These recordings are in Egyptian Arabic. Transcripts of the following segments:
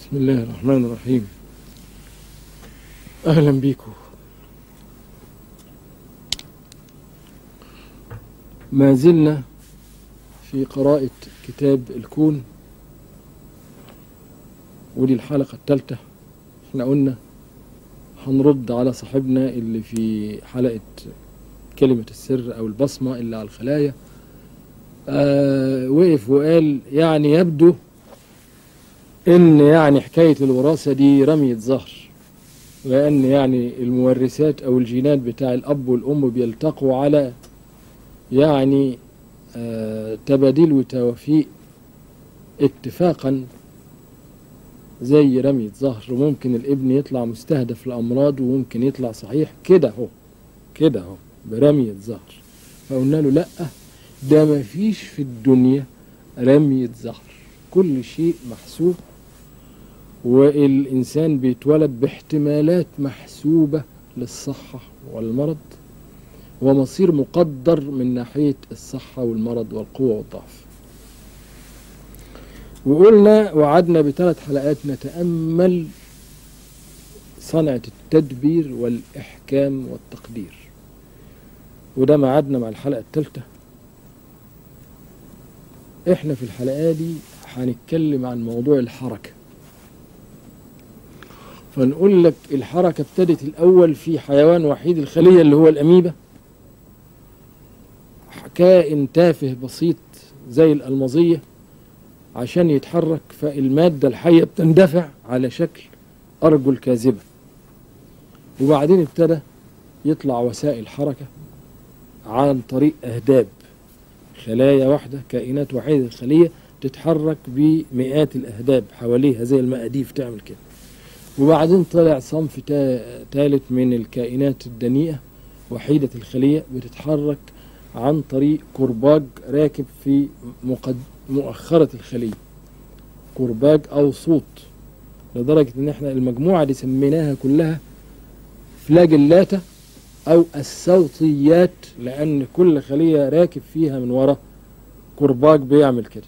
بسم الله الرحمن الرحيم أهلا بيكم ما زلنا في قراءة كتاب الكون ودي الحلقة الثالثة احنا قلنا هنرد على صاحبنا اللي في حلقة كلمة السر أو البصمة اللي على الخلايا آه وقف وقال يعني يبدو ان يعني حكاية الوراثة دي رمية زهر لان يعني المورثات او الجينات بتاع الاب والام بيلتقوا على يعني آه تباديل وتوافيق اتفاقا زي رمية زهر وممكن الابن يطلع مستهدف لأمراض وممكن يطلع صحيح كده اهو كده اهو برمية زهر فقلنا له لأ ده مفيش في الدنيا رمية زهر كل شيء محسوب والإنسان بيتولد باحتمالات محسوبة للصحة والمرض ومصير مقدر من ناحية الصحة والمرض والقوة والضعف وقلنا وعدنا بثلاث حلقات نتأمل صنعة التدبير والإحكام والتقدير وده معادنا مع الحلقة الثالثة احنا في الحلقة دي هنتكلم عن موضوع الحركة فنقول لك الحركة ابتدت الأول في حيوان وحيد الخلية اللي هو الأميبا كائن تافه بسيط زي الألمظية عشان يتحرك فالمادة الحية بتندفع على شكل أرجل كاذبة وبعدين ابتدى يطلع وسائل حركة عن طريق أهداب خلايا واحدة كائنات وحيدة الخلية تتحرك بمئات الأهداب حواليها زي المقاديف تعمل كده وبعدين طلع صنف ثالث من الكائنات الدنيئة وحيدة الخلية بتتحرك عن طريق كرباج راكب في مقد... مؤخرة الخلية كرباج أو صوت لدرجة إن إحنا المجموعة دي سميناها كلها فلاجلاتا أو الصوتيات لأن كل خلية راكب فيها من ورا كرباج بيعمل كده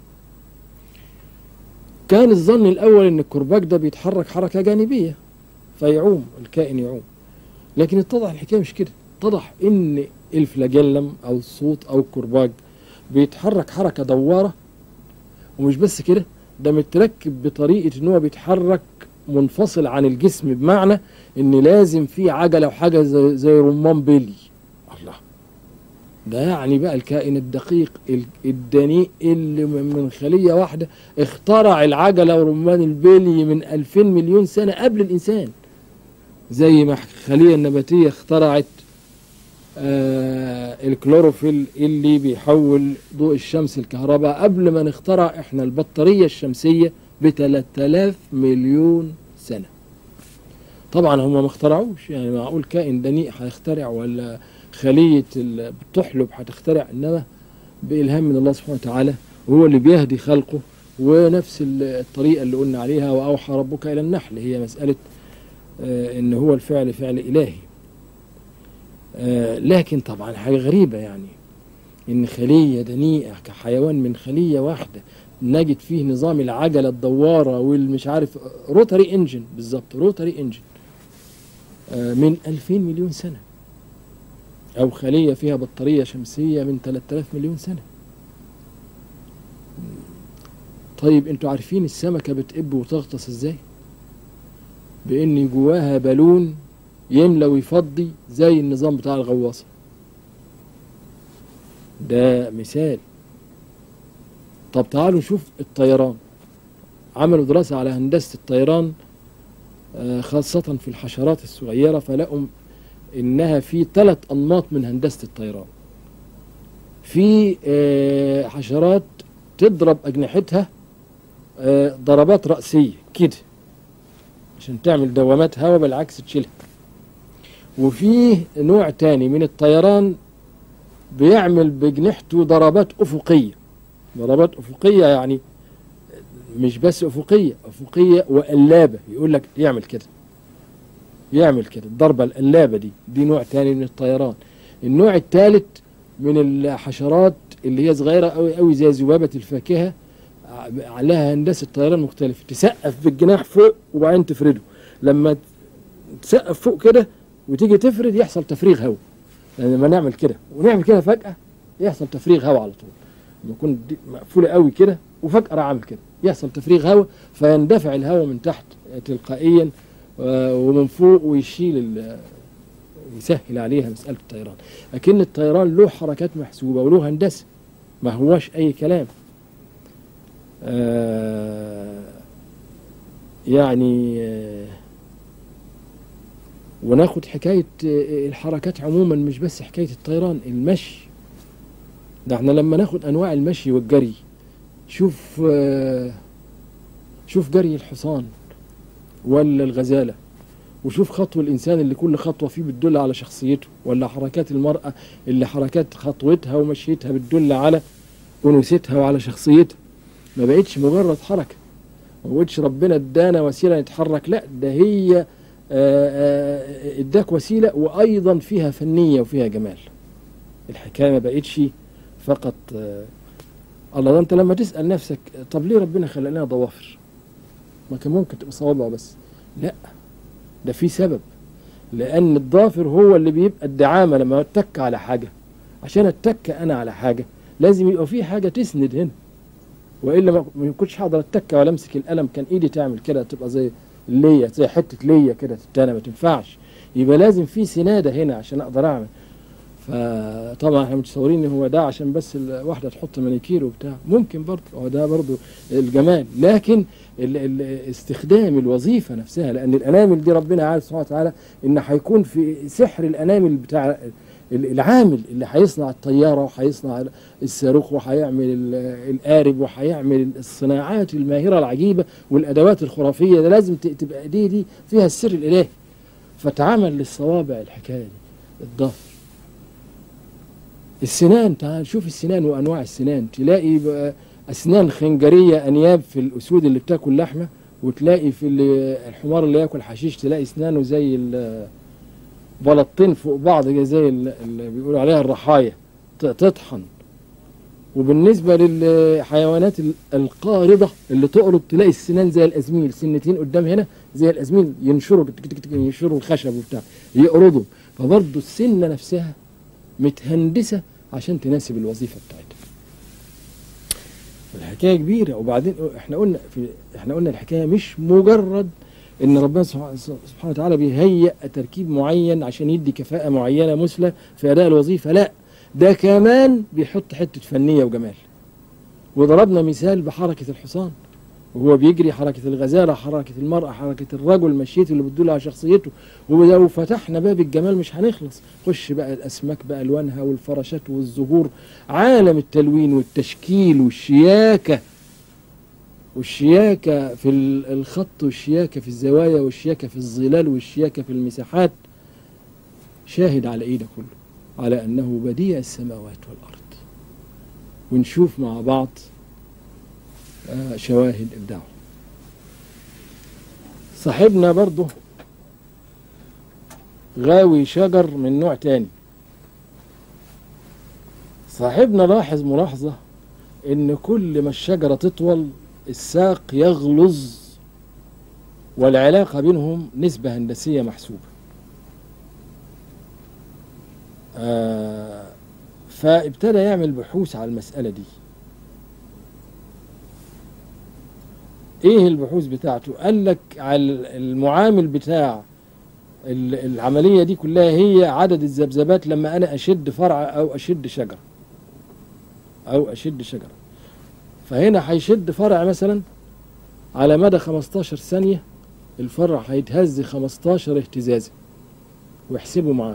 كان الظن الأول إن الكرباج ده بيتحرك حركة جانبية فيعوم الكائن يعوم لكن اتضح الحكاية مش كده اتضح إن الفلاجيلم أو الصوت أو الكرباج بيتحرك حركة دوارة ومش بس كده ده متركب بطريقة إن هو بيتحرك منفصل عن الجسم بمعنى إن لازم في عجلة وحاجة زي, زي رمان بيلي الله ده يعني بقى الكائن الدقيق الدنيء اللي من خلية واحدة اخترع العجلة ورمان البيلي من ألفين مليون سنة قبل الإنسان زي ما الخلية النباتية اخترعت آه الكلوروفيل اللي بيحول ضوء الشمس الكهرباء قبل ما نخترع احنا البطارية الشمسية ب 3000 مليون سنة طبعا هم ما اخترعوش يعني معقول كائن دنيء هيخترع ولا خلية بتحلب هتخترع انما بإلهام من الله سبحانه وتعالى وهو اللي بيهدي خلقه ونفس الطريقة اللي قلنا عليها وأوحى ربك إلى النحل هي مسألة آه إن هو الفعل فعل إلهي آه لكن طبعا حاجة غريبة يعني إن خلية دنيئة كحيوان من خلية واحدة نجد فيه نظام العجلة الدوارة والمش عارف روتري انجن بالظبط روتري انجن آه من 2000 مليون سنة أو خلية فيها بطارية شمسية من 3000 مليون سنة طيب انتوا عارفين السمكة بتقب وتغطس ازاي بان جواها بالون يملى ويفضي زي النظام بتاع الغواصة ده مثال طب تعالوا نشوف الطيران عملوا دراسة على هندسة الطيران خاصة في الحشرات الصغيرة فلقوا إنها في ثلاث أنماط من هندسة الطيران في حشرات تضرب أجنحتها ضربات رأسية كده عشان تعمل دوامات هواء بالعكس تشيلها وفي نوع تاني من الطيران بيعمل بجنحته ضربات أفقية ضربات أفقية يعني مش بس أفقية أفقية وقلابة يقول لك يعمل كده يعمل كده الضربة القلابة دي دي نوع تاني من الطيران النوع الثالث من الحشرات اللي هي صغيرة قوي قوي زي ذبابة الفاكهة ع- لها هندسه طيران مختلفه تسقف بالجناح فوق وبعدين تفرده لما تسقف فوق كده وتيجي تفرد يحصل تفريغ هواء يعني لما نعمل كده ونعمل كده فجاه يحصل تفريغ هواء على طول لما يكون دي مقفوله قوي كده وفجاه راح عامل كده يحصل تفريغ هواء فيندفع الهواء من تحت تلقائيا آه، ومن فوق ويشيل ال- يسهل عليها مساله الطيران لكن الطيران له حركات محسوبه وله هندسه ما هواش اي كلام آه، يعني آه، وناخد حكاية آه، الحركات عموما مش بس حكاية الطيران المشي ده احنا لما ناخد أنواع المشي والجري شوف آه، شوف جري الحصان ولا الغزالة وشوف خطو الإنسان اللي كل خطوة فيه بتدل على شخصيته ولا حركات المرأة اللي حركات خطوتها ومشيتها بتدل على أنوثتها وعلى شخصيتها ما بقتش مجرد حركة ما بقتش ربنا ادانا وسيلة نتحرك لا ده هي آه، آه، اداك وسيلة وأيضا فيها فنية وفيها جمال الحكاية ما بقتش فقط آه، الله ده انت لما تسأل نفسك طب ليه ربنا خلق لنا ضوافر ما كان ممكن تبقى صوابع بس لا ده في سبب لأن الضافر هو اللي بيبقى الدعامة لما اتك على حاجة عشان اتك أنا على حاجة لازم يبقى في حاجة تسند هنا والا ما ما كنتش هقدر اتك ولا امسك القلم كان ايدي تعمل كده تبقى زي الليه زي حته ليه كده تتانى ما تنفعش يبقى لازم في سناده هنا عشان اقدر اعمل فطبعا احنا متصورين ان هو ده عشان بس الواحده تحط مانيكير وبتاع ممكن برضه هو ده برضه الجمال لكن ال ال استخدام الوظيفه نفسها لان الانامل دي ربنا عارف سبحانه وتعالى ان هيكون في سحر الانامل بتاع ال- العامل اللي هيصنع الطياره وهيصنع الصاروخ وهيعمل ال- القارب وهيعمل الصناعات الماهره العجيبه والادوات الخرافيه ده لازم ت- تبقى ايديه دي فيها السر الالهي فتعمل للصوابع الحكايه دي الضفر السنان تعال شوف السنان وانواع السنان تلاقي بقى اسنان خنجريه انياب في الاسود اللي بتاكل لحمه وتلاقي في ال- الحمار اللي ياكل حشيش تلاقي اسنانه زي ال- بلطين فوق بعض كده زي ال- اللي بيقولوا عليها الرحايا ت- تطحن وبالنسبه للحيوانات ال- القارضه اللي تقرض تلاقي السنان زي الازميل سنتين قدام هنا زي الازميل ينشروا تك- تك- تك- ينشروا الخشب وبتاع يقرضوا فبرضه السنه نفسها متهندسه عشان تناسب الوظيفه بتاعتها الحكايه كبيره وبعدين احنا قلنا في احنا قلنا الحكايه مش مجرد ان ربنا سبحانه سبحانه وتعالى بيهيئ تركيب معين عشان يدي كفاءه معينه مثلى في اداء الوظيفه لا ده كمان بيحط حته فنيه وجمال وضربنا مثال بحركه الحصان وهو بيجري حركه الغزاله حركه المراه حركه الرجل مشيته اللي بتدل على شخصيته ولو فتحنا باب الجمال مش هنخلص خش بقى الاسماك بالوانها والفراشات والزهور عالم التلوين والتشكيل والشياكه والشياكة في ال- الخط والشياكة في الزوايا والشياكة في الظلال والشياكة في المساحات شاهد على ايه ده كله على انه بديع السماوات والارض ونشوف مع بعض آه، شواهد ابداعه صاحبنا برضه غاوي شجر من نوع تاني صاحبنا لاحظ ملاحظة ان كل ما الشجرة تطول الساق يغلظ والعلاقة بينهم نسبة هندسية محسوبة آه فابتدى يعمل بحوث على المسألة دي ايه البحوث بتاعته قال لك على المعامل بتاع ال- العملية دي كلها هي عدد الذبذبات لما انا اشد فرع او اشد شجرة او اشد شجرة فهنا هيشد فرع مثلا على مدى 15 ثانية الفرع هيتهز 15 اهتزازة واحسبوا معاه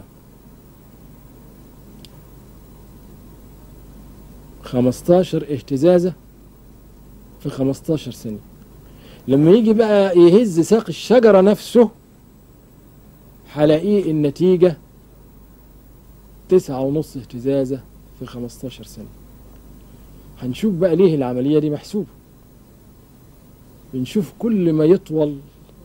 15 اهتزازة في 15 ثانية لما يجي بقى يهز ساق الشجرة نفسه هلاقيه النتيجة تسعة ونص اهتزازة في 15 ثانية هنشوف بقى ليه العملية دي محسوبة بنشوف كل ما يطول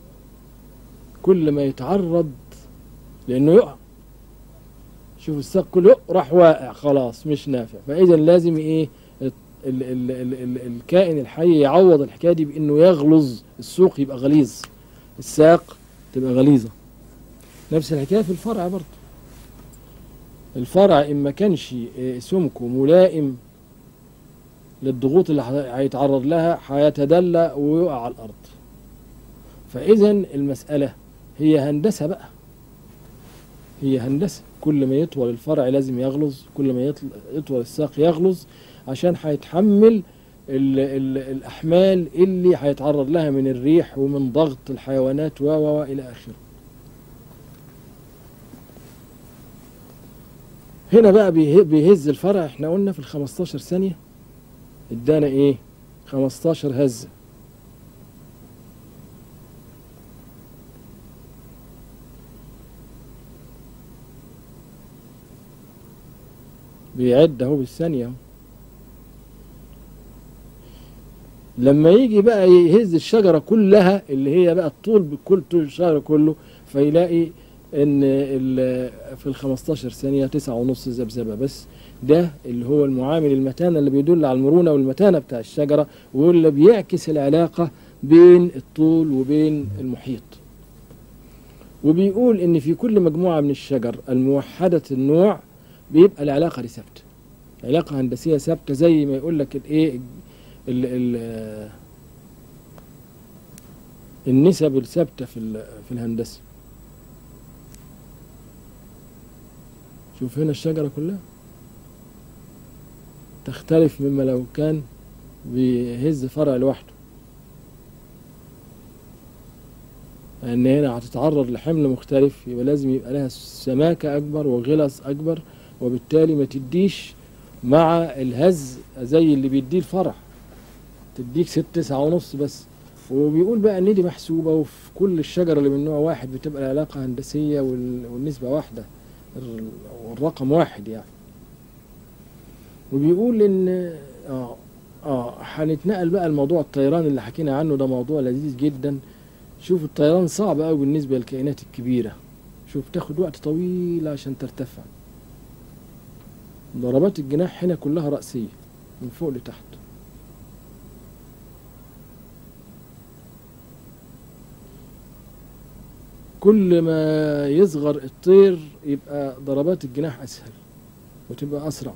كل ما يتعرض لأنه يقع شوف الساق كله راح واقع خلاص مش نافع فإذا لازم إيه ال ال ال ال الكائن الحي يعوض الحكايه دي بانه يغلظ السوق يبقى غليظ الساق تبقى غليظه نفس الحكايه في الفرع برضه الفرع ان ما كانش آه، سمكه ملائم للضغوط اللي ه- هيتعرض لها هيتدلى ويقع على الارض فاذا المساله هي هندسه بقى هي هندسه كل ما يطول الفرع لازم يغلظ كل ما يطل- يطول الساق يغلظ عشان هيتحمل ال ال الأحمال اللي هيتعرض لها من الريح ومن ضغط الحيوانات و و و إلى آخره هنا بقى بيه- بيهز الفرع احنا قلنا في ال 15 ثانية ادانا ايه 15 هزة بيعد اهو بالثانية اهو لما يجي بقى يهز الشجرة كلها اللي هي بقى الطول بكل طول الشجرة كله فيلاقي ان ال- في ال 15 ثانية تسعة ونص ذبذبة بس ده اللي هو المعامل المتانة اللي بيدل على المرونة والمتانة بتاع الشجرة واللي بيعكس العلاقة بين الطول وبين المحيط وبيقول ان في كل مجموعة من الشجر الموحدة النوع بيبقى العلاقة دي ثابتة علاقة هندسية ثابتة زي ما يقول لك الايه ال ال النسب الثابتة في ال- في الهندسة شوف هنا الشجرة كلها تختلف مما لو كان بيهز فرع لوحده لأن هنا هتتعرض لحمل مختلف يبقى لازم يبقى لها سماكة أكبر وغلظ أكبر وبالتالي ما تديش مع الهز زي اللي بيديه الفرع تديك ست تسعة ونص بس وبيقول بقى ان دي محسوبة وفي كل الشجرة اللي من نوع واحد بتبقى العلاقة هندسية وال- والنسبة واحدة الر- والرقم واحد يعني وبيقول ان اه اه هنتنقل بقى لموضوع الطيران اللي حكينا عنه ده موضوع لذيذ جدا شوف الطيران صعب قوي بالنسبة للكائنات الكبيرة شوف تاخد وقت طويل عشان ترتفع ضربات الجناح هنا كلها رأسية من فوق لتحت كل ما يصغر الطير يبقى ضربات الجناح أسهل وتبقى أسرع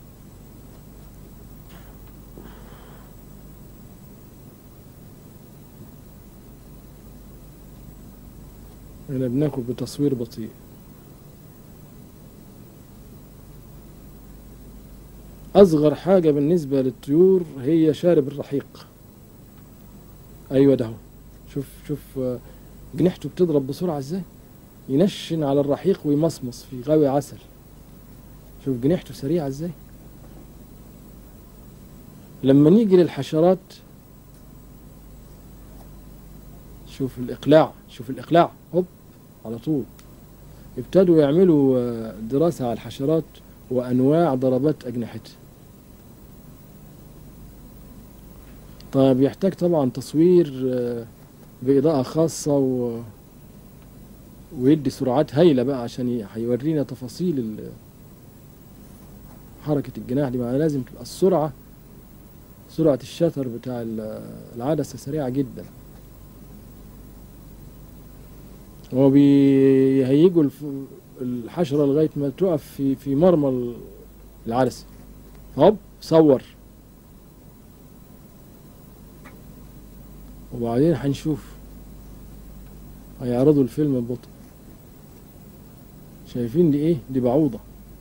هنا بناكل بتصوير بطيء أصغر حاجة بالنسبة للطيور هي شارب الرحيق أيوة ده هو. شوف شوف آه، جنحته بتضرب بسرعة ازاي ينشن على الرحيق ويمصمص في غاوي عسل شوف جنحته سريعة ازاي لما نيجي للحشرات شوف الإقلاع شوف الإقلاع هوب على طول ابتدوا يعملوا آه، دراسة على الحشرات وأنواع ضربات أجنحتها طيب يحتاج طبعا تصوير آه، بإضاءة خاصة و... ويدي سرعات هايلة بقى عشان ي- هيورينا تفاصيل ال- حركة الجناح دي معناها لازم تبقى السرعة سرعة الشتر بتاع ال- العدسة سريعة جدا هو بيهيجوا الف- الحشرة لغاية ما تقف في في مرمى ال- العدسة هوب صور وبعدين هنشوف هيعرضوا الفيلم ببطء شايفين دي ايه دي بعوضة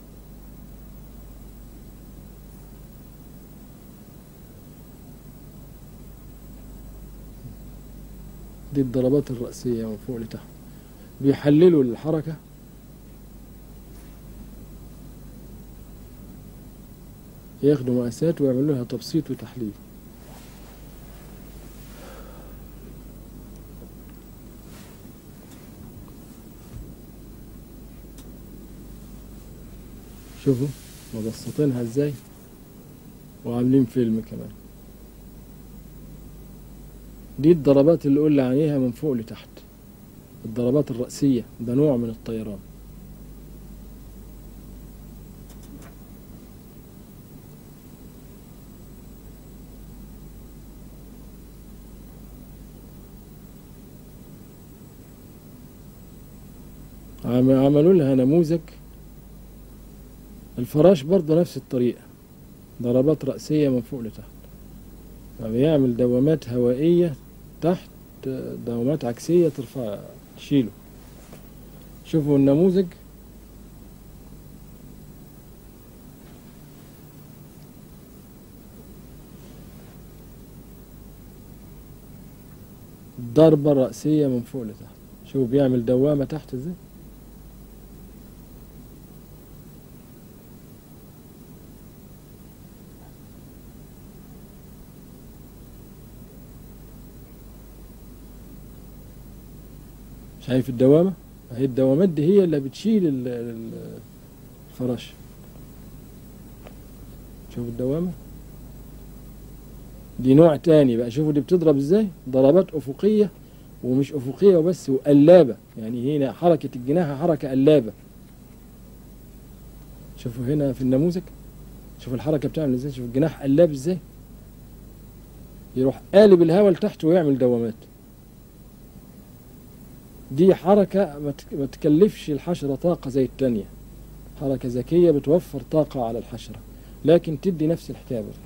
دي الضربات الرأسية من فوق لتحت بيحللوا الحركة ياخدوا مقاسات ويعملوا لها تبسيط وتحليل شوفوا مبسطينها ازاي وعاملين فيلم كمان دي الضربات اللي قلنا عليها من فوق لتحت الضربات الرأسية ده نوع من الطيران عم- عملوا لها نموذج الفراش برضه نفس الطريقة ضربات رأسية من فوق لتحت فبيعمل دوامات هوائية تحت دوامات عكسية ترفع تشيله شوفوا النموذج ضربة رأسية من فوق لتحت شوفوا بيعمل دوامة تحت ازاي شايف الدوامة هي الدوامات دي هي اللي بتشيل ال- ال- الفراش شوف الدوامة دي نوع تاني بقى شوفوا دي بتضرب ازاي ضربات أفقية ومش أفقية وبس وقلابة يعني هنا حركة الجناح حركة قلابة شوفوا هنا في النموذج شوف الحركة بتعمل ازاي شوف الجناح قلاب ازاي يروح قالب الهواء لتحت ويعمل دوامات دي حركة ما تك- ما تكلفش الحشرة طاقة زي التانية حركة ذكية بتوفر طاقة على الحشرة لكن تدي نفس الحكاية برضه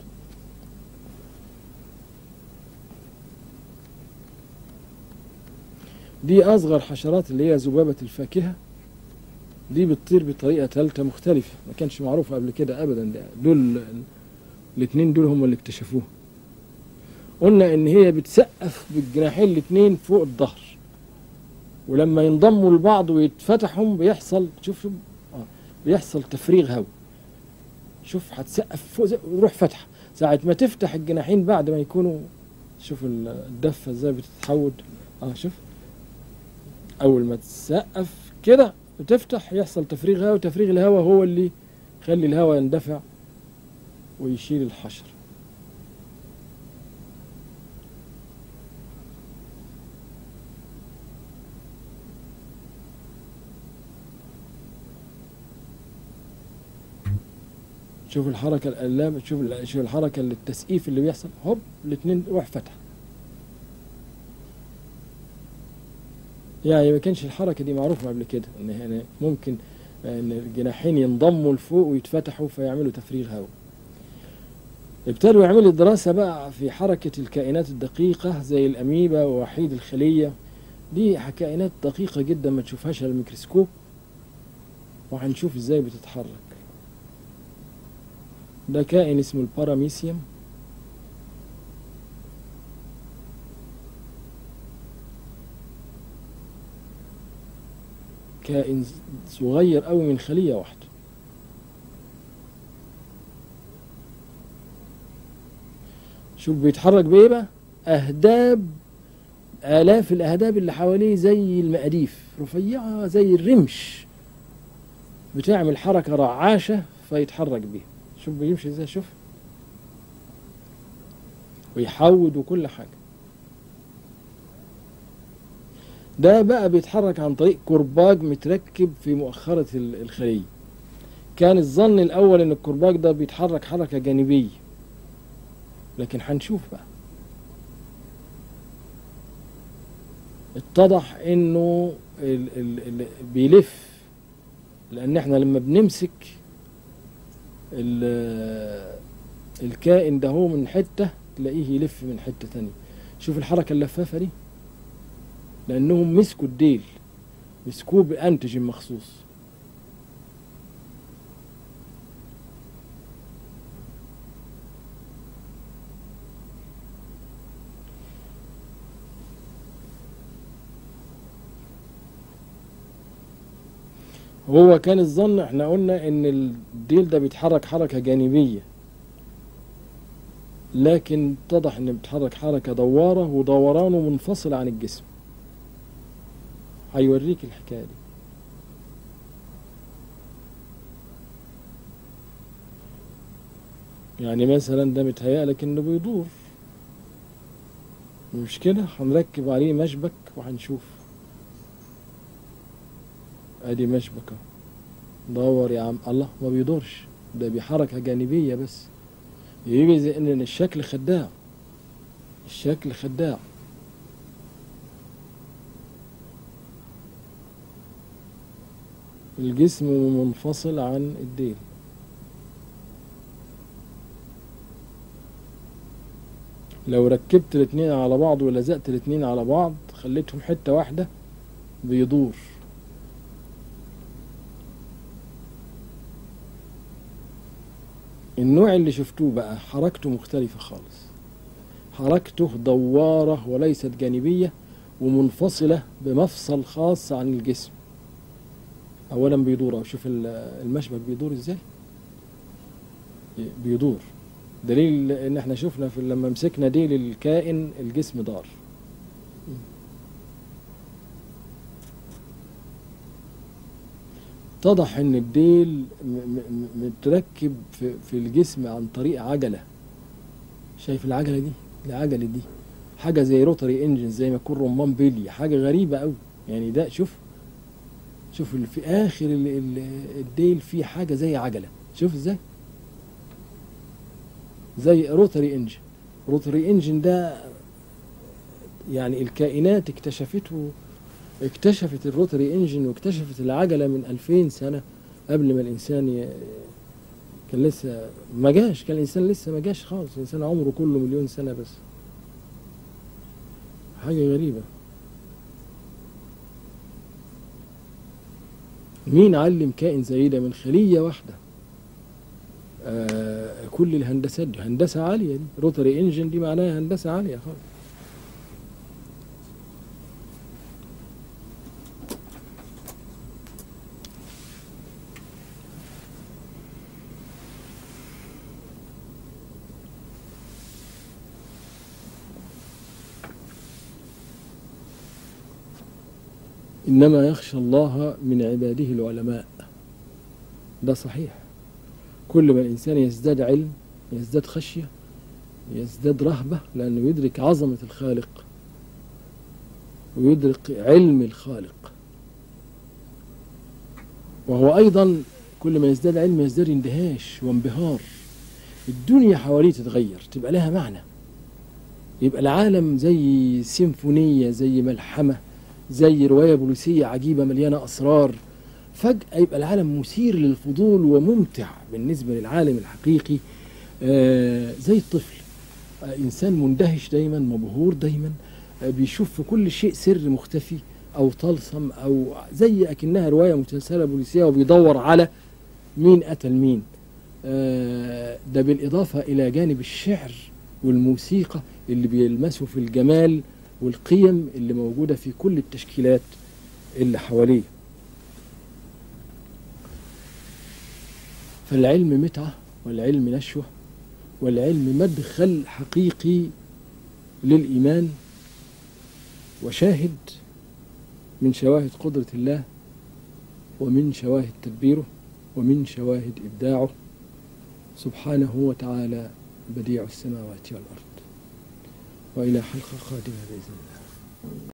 دي أصغر حشرات اللي هي ذبابة الفاكهة دي بتطير بطريقة ثالثة مختلفة ما كانش معروفة قبل كده أبدا ده دول الاتنين دول هم اللي اكتشفوها قلنا إن هي بتسقف بالجناحين الاتنين فوق الظهر ولما ينضموا لبعض ويتفتحوا بيحصل شوف شوف آه بيحصل تفريغ هواء شوف هتسقف فوق زي ويروح فتحة ساعة ما تفتح الجناحين بعد ما يكونوا شوف ال- الدفة ازاي بتتحود اه شوف أول ما تسقف كده وتفتح يحصل تفريغ هواء وتفريغ الهواء هو اللي يخلي الهواء يندفع ويشيل الحشر شوف الحركة القلابة شوف ال- شوف الحركة اللي التسقيف اللي بيحصل هوب الاثنين روح فتح يعني ما كانش الحركة دي معروفة قبل كده ان هنا ممكن ان الجناحين ينضموا لفوق ويتفتحوا فيعملوا تفريغ هواء ابتدوا يعملوا دراسة بقى في حركة الكائنات الدقيقة زي الأميبا ووحيد الخلية دي كائنات دقيقة جدا ما تشوفهاش على الميكروسكوب وهنشوف ازاي بتتحرك ده كائن اسمه الباراميسيوم كائن صغير قوي من خلية واحدة شوف بيتحرك بايه بقى اهداب الاف الاهداب اللي حواليه زي المقاديف رفيعة زي الرمش بتعمل حركة رعاشة فيتحرك بيها شوف بيمشي ازاي شوف ويحود وكل حاجة ده بقى بيتحرك عن طريق كرباج متركب في مؤخرة ال- الخلية كان الظن الأول إن الكرباج ده بيتحرك حركة جانبية لكن هنشوف بقى اتضح إنه ال ال ال بيلف لأن احنا لما بنمسك ال- الكائن ده هو من حتة تلاقيه يلف من حتة تانية شوف الحركة اللفافة دي لأنهم مسكوا الديل مسكوه بأنتجين مخصوص هو كان الظن احنا قلنا ان الديل ده بيتحرك حركة جانبية لكن اتضح انه بيتحرك حركة دوارة ودورانه منفصل عن الجسم هيوريك الحكاية دي يعني مثلا ده متهيألك انه بيدور مش كده هنركب عليه مشبك وهنشوف ادي مشبكة دور يا عم الله ما بيدورش ده بحركة جانبية بس يجي زي ان الشكل خداع الشكل خداع الجسم منفصل عن الديل لو ركبت الاتنين على بعض ولزقت الاتنين على بعض خليتهم حتة واحدة بيدور النوع اللي شفتوه بقى حركته مختلفة خالص حركته دوارة وليست جانبية ومنفصلة بمفصل خاص عن الجسم أولا بيدور أو شوف ال- المشبك بيدور إزاي بيدور دليل إن إحنا شفنا في لما مسكنا ديل الكائن الجسم دار اتضح ان الديل م- م- متركب في, في الجسم عن طريق عجله شايف العجله دي العجله دي حاجه زي روتري انجن زي ما يكون رمان بيلي حاجه غريبه قوي يعني ده شوف شوف ال- في اخر ال- ال- الديل في حاجه زي عجله شوف ازاي زي روتري انجن روتري انجن ده يعني الكائنات اكتشفته اكتشفت الروتري انجن واكتشفت العجله من 2000 سنه قبل ما الانسان ي... كان لسه ما جاش كان الانسان لسه ما جاش خالص الانسان عمره كله مليون سنه بس حاجه غريبه مين علم كائن زي ده من خليه واحده آه كل الهندسات دي هندسه عاليه دي روتري انجن دي معناها هندسه عاليه خالص إنما يخشى الله من عباده العلماء ده صحيح كل ما الإنسان يزداد علم يزداد خشية يزداد رهبة لأنه يدرك عظمة الخالق ويدرك علم الخالق وهو أيضا كل ما يزداد علم يزداد اندهاش وانبهار الدنيا حواليه تتغير تبقى لها معنى يبقى العالم زي سيمفونية زي ملحمة زي رواية بوليسية عجيبة مليانة أسرار فجأة يبقى العالم مثير للفضول وممتع بالنسبة للعالم الحقيقي آه زي الطفل آه إنسان مندهش دايما مبهور دايما آه بيشوف في كل شيء سر مختفي أو طلسم أو زي أكنها رواية مسلسلة بوليسية وبيدور على مين قتل مين آه ده بالإضافة إلى جانب الشعر والموسيقى اللي بيلمسوا في الجمال والقيم اللي موجودة في كل التشكيلات اللي حواليه فالعلم متعة والعلم نشوة والعلم مدخل حقيقي للإيمان وشاهد من شواهد قدرة الله ومن شواهد تدبيره ومن شواهد إبداعه سبحانه وتعالى بديع السماوات والأرض وإلى حلقة قادمة بإذن الله